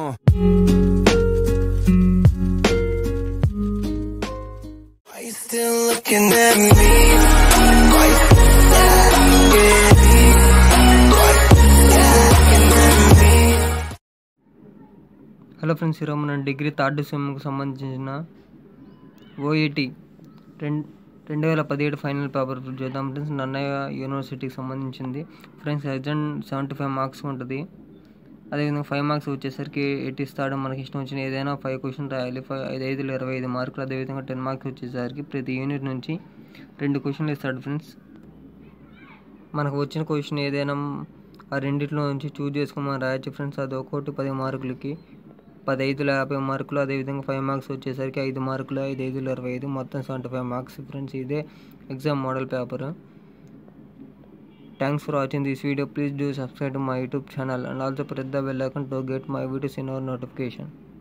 Uh. Are you still looking at me? Are you still at me? Hello friends ఈరోజు మనం degree third సెమ్కి సంబంధించిన ఓఈటీ రెండు రెండు వేల పదిహేడు ఫైనల్ పేపర్ చూద్దాం ఫ్రెండ్స్ నన్నయ్య యూనివర్సిటీకి సంబంధించింది friends exam seventy five marks ఉంటుంది అదేవిధంగా ఫైవ్ మార్క్స్ వచ్చేసరికి ఎయిట్ ఇస్తాడు మనకి ఇష్టం వచ్చిన ఏదైనా ఫైవ్ క్వశ్చన్ రాయాలి ఫైవ్ ఐదు ఐదులు ఇరవై ఐదు మార్కులు అదేవిధంగా టెన్ మార్క్స్ వచ్చేసరికి ప్రతి యూనిట్ నుంచి రెండు క్వశ్చన్లు ఇస్తాడు ఫ్రెండ్స్ మనకు వచ్చిన క్వశ్చన్ ఏదైనా ఆ రెండిట్లో నుంచి చూజ్ చేసుకుని మనం రాయొచ్చు ఫ్రెండ్స్ అది ఒక్కోటి పది మార్కులకి పది ఐదుల యాభై మార్కులు అదేవిధంగా ఫైవ్ మార్క్స్ వచ్చేసరికి ఐదు మార్కులు ఐదు ఐదులు ఇరవై ఐదు మొత్తం సెవెంటీ ఫైవ్ మార్క్స్ ఫ్రెండ్స్ ఇదే exam model paper thanks for watching this video please do subscribe my YouTube channel and also press the bell icon to get my videos in our notification